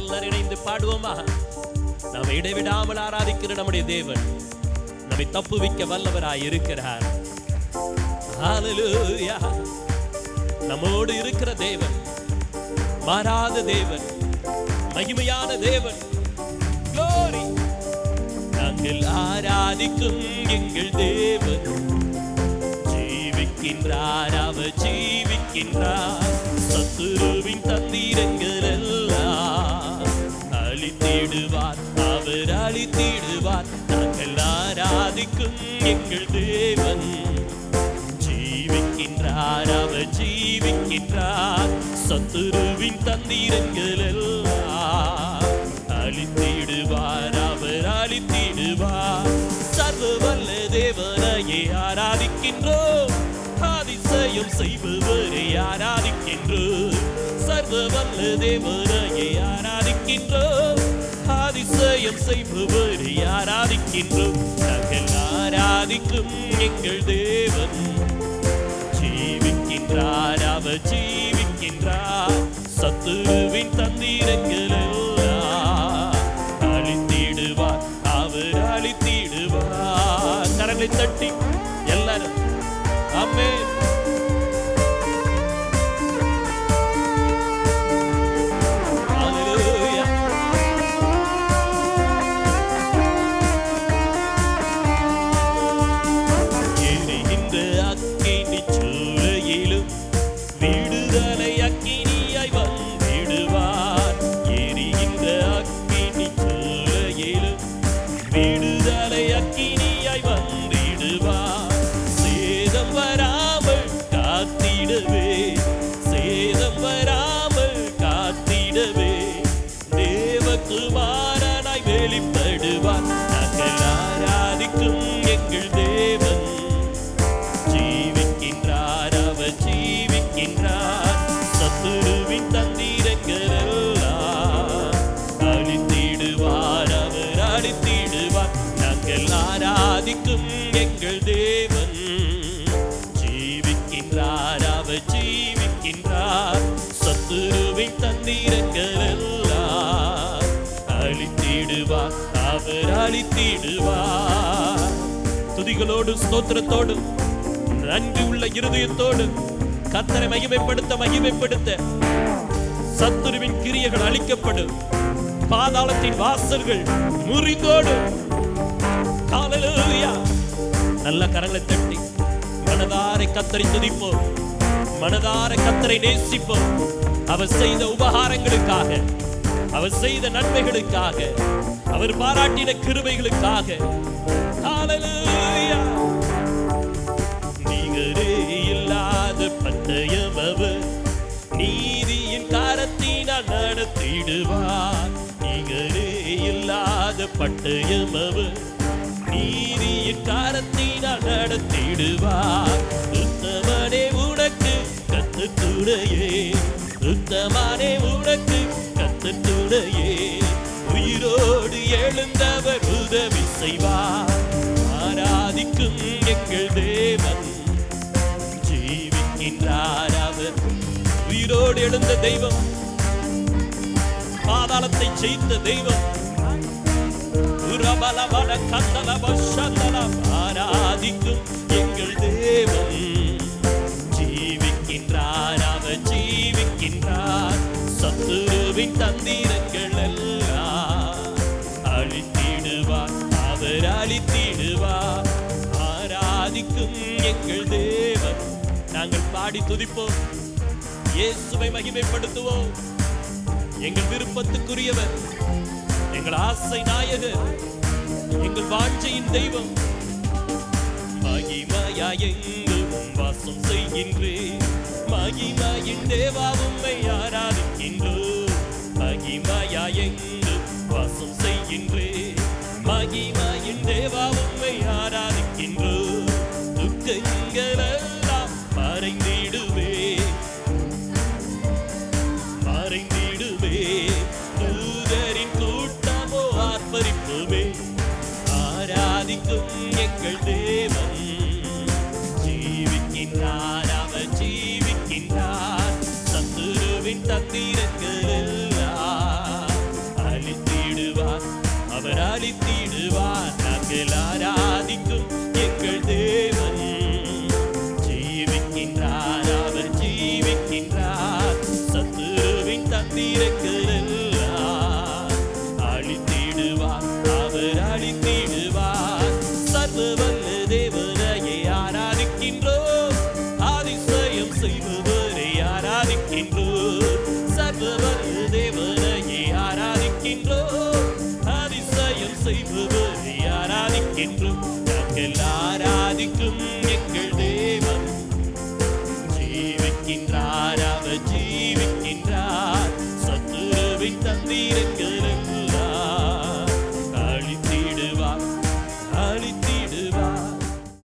எல்லாரும் இணைந்து பாடுவோமா நாம் இடைவிடாமல் ஆராதிக்கிற நம்முடைய தேவன் நம்மை தப்புவிக்க வல்லவராய் இருக்கிறார் ஹalleluya நம்மோடு இருக்கிற தேவன் மாறாத தேவன் மகிமையான தேவன் glory நாங்கள் ஆராதிக்கும் எங்கள் தேவன் ஜீவிக்கின்றார் அவர் ஜீவிக்கின்றார் சத்துருவின் தந்திரங்கள் எல்லாம் அழித்திடுவார் அவர் அழித்திடுவார் நாங்கள் ஆராதிக்கும் எங்கள் தேவன் ஜீவிக்கின்றார் அவர் ஜீவிக்கின்றார் சத்துருவின் தந்திரங்கள் எல்லாம் அழித்திடுவார் அவர் அழித்திடுவார் சர்வ வல்ல தேவனையே ஆராதிக்கின்றோம் அதிசயம் செய்பவரை ஆராதிக்கின்றோம் சர்வ வல்ல தேவனையே ஆராதிக்கின்றோம் அதிசயம் செய்பவரை ஆராதிக்கின்றோம் நாங்கள் ஆராதிக்கும் எங்கள் தேவன் ஜீவிக்கின்றார் அவர் ஜீவிக்கின்றார் சத்துருவின் தந்திரங்கள் எல்லாம் அழித்திடுவார் அவர் அழித்திடுவார் கரங்களை தட்டி எல்லாரும் அம்மே எரிகின்ற அக்கினி சூளையிலும் விடுதலை அக்கினியாய் வந்திடுவார் எரிகின்ற அக்கினி சூளையிலும் விடுதலை அக்கினியாய் வந்திடுவார் சேதம் வராமல் காத்திடவே சேதம் வராமல் காத்திடவே தேவகுமாரனாய் வெளிப்படுவார் நாங்கள் ஆராதிக்கும் எங்கள் தேவன் ஜீவிக்கின்றார் அவர் ஜீவிக்கின்றார் சத்துருவின் தந்திரங்கள் எல்லாம் அழித்திடுவார் அவர் அழித்திடுவார் நாங்கள் ஆராதிக்கும் எங்கள் தேவன் ஜீவிக்கின்றார் அவர் ஜீவிக்கின்றார் சத்துருவின் தந்திரங்கள் எல்லாம் அழித்திடுவார் அவர் அழித்திடுவார் துதிகளோடு ஸ்தோத்திரத்தோடு நன்றி உள்ள இருதயத்தோடு கர்த்தரை மகிமைப்படுத்த மகிமைப்படுத்த சத்துருவின் கிரியைகள் அழிக்கப்படும் பாதாளத்தின் வாசல்கள் முறிந்தோடும் ஹalleluya நல்ல கரங்களை தட்டி மனதாரை கத்தரை துதிப்போம் மனதார கத்தரை நேசிப்போம் அவர் செய்த உபகாரங்களுக்காக அவர் செய்த நன்மைகளுக்காக அவர் பாராட்டின கிருபைகளுக்காக ஹalleluya நீங்களே இல்லாத பந்தயம் அவர் நீதியின் காரத்தினால் நடத்திடுவார் நீங்களே இல்லாத பட்டயம் அவர் நீதியின் காரத்தினால் நடத்திடுவார் உத்தமனே உனக்கு கத்துத்துடையே உத்தமனே உனக்கு கத்துத்துடையே உயிரோடு எழுந்தவர் உதவி செய்வார் ஆராதிக்கும் எங்கள் தேவன் ஜீவிக்கின்றார் அவர் உயிரோடு எழுந்த தெய்வம் பாதாளத்தை ஜெயித்த தெய்வம் உரபலபல கந்தலப சந்தலம் ஆராதிக்கும் எங்கள் தேவன் ஜீவிக்கின்றார் அவர் ஜீவிக்கின்றார் சத்துருவின் தந்திரங்கள் எல்லாம் அழித்திடுவார் அவர் அழித்திடுவார் ஆராதிக்கும் எங்கள் தேவன் நாங்கள் பாடி துதிப்போம் இயேசுவை மகிமைப்படுத்துவோம் எங்கள் விருப்பத்துக்குரியவர் எங்கள் ஆசை நாயகர் எங்கள் வாஞ்சையின் தெய்வம் மகிமையா எங்கும் வாசம் செய்கின்றேன் மகிமையின் தேவா உம்மை ஆராதிக்கின்றோம் மகிமையா எங்கும் வாசம் செய்கின்றேன் மகிமையின் தேவா உம்மை ஆராதிக்கின்றோம் துக்கங்கள் எல்லாம் மறைந்திடுவே மறைந்திடுவே தூதரின் கூட்டமோ ஆர்ப்பரிப்புமே ஆராதிக்கும் எங்கள் தேவன் ஜீவிக்கின்றார் அவர் ஜீவிக்கின்றார் சத்துருவின் தந்திரங்கள் இருக்கிறெல்லாம் அழித்திடுவார் அவர் அழித்திடுவார் சர்வ வல்ல தேவனையை ஆராதிக்கின்றோம் அதிசயம் செய்பவரை ஆராதிக்கின்றோம்